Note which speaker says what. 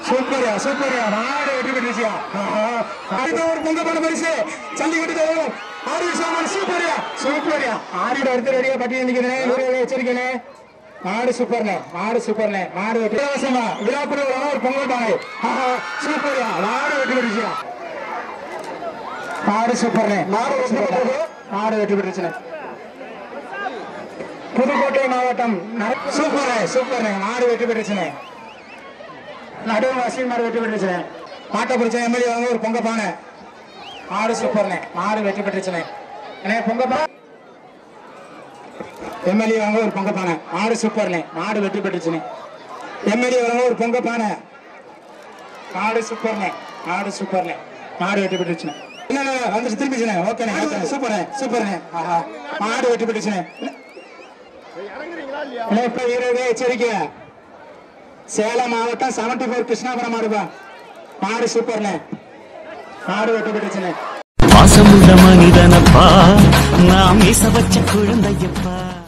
Speaker 1: சூப்பரியா சூப்பரியா மாடு வெற்றி பெற்றுச்சியா அடுத்த ஒரு பொங்க பண்ண பரிசு ஜல்லிக்கட்டு தேவை ஆறு சாமான் சூப்பரியா சூப்பரியா ஆடியோட அடுத்த ரெடியா பட்டி நிக்கிறேன் வச்சிருக்கேன் மாடு சூப்பர்ண்ணே மாடு சூப்பர்ண்ணே மாடு வெற்றி இலவசமா விழாப்புற ஒரு பொங்கல் பானை ஆஹா, சூப்பரியா மாடு வெற்றி பெற்றுச்சியா மாடு சூப்பர்ண்ணே மாடு வெற்றி பெற்றது மாடு வெற்றி பெற்றுச்சுண்ணே புதுக்கோட்டை மாவட்டம் நர- சூப்பர்ண்ணே சூப்பர்ண்ணே மாடு வெற்றி பெற்றுச்சுண்ணே நடுவு வசீல் மாடு வெற்றி பெற்றுச்சுண்ணே மாட்டை பிடிச்ச எம்எல்ஏ வாங்க ஒரு பொங்க பானை மாடு சூப்பர்ண்ணே மாடு வெற்றி பெற்றுச்சுண்ணே அண்ணே பொங்க பானை எம்எல்ஏ வாங்க ஒரு பொங்க பானை மாடு சூப்பர்ண்ணே மாடு வெற்றி பெற்றுச்சுண்ணே எம்எல்ஏ வாங்க ஒரு பொங்க பானை மாடு சூப்பர்ண்ணே மாடு சூப்பர்ண்ணே மாடு வெற்றி பெற்றுச்சுண்ணே இல்ல இல்ல இல்ல, வந்துச்சு திரும்பிச்சுண்ணே ஓகேண்ணே ஓகேண்ணே சூப்பர்ண்ணே சூப்பர்ண்ணே ஆஹா மாடு வெற்றி பெற்றுச்சுண்ணே இல்ல, இப்ப வீரர்களே எச்சரிக்கை சேலம் மாவட்டம் செவன்டி போர் கிருஷ்ணாபுரம் மாடுபா மாடு சூப்பர்ண்ணே மாடு வெற்றி பெற்றுச்சுண்ணே
Speaker 2: பாசமுள்ள மனிதனப்பா நாம் இச வச்ச குழந்தையப்பா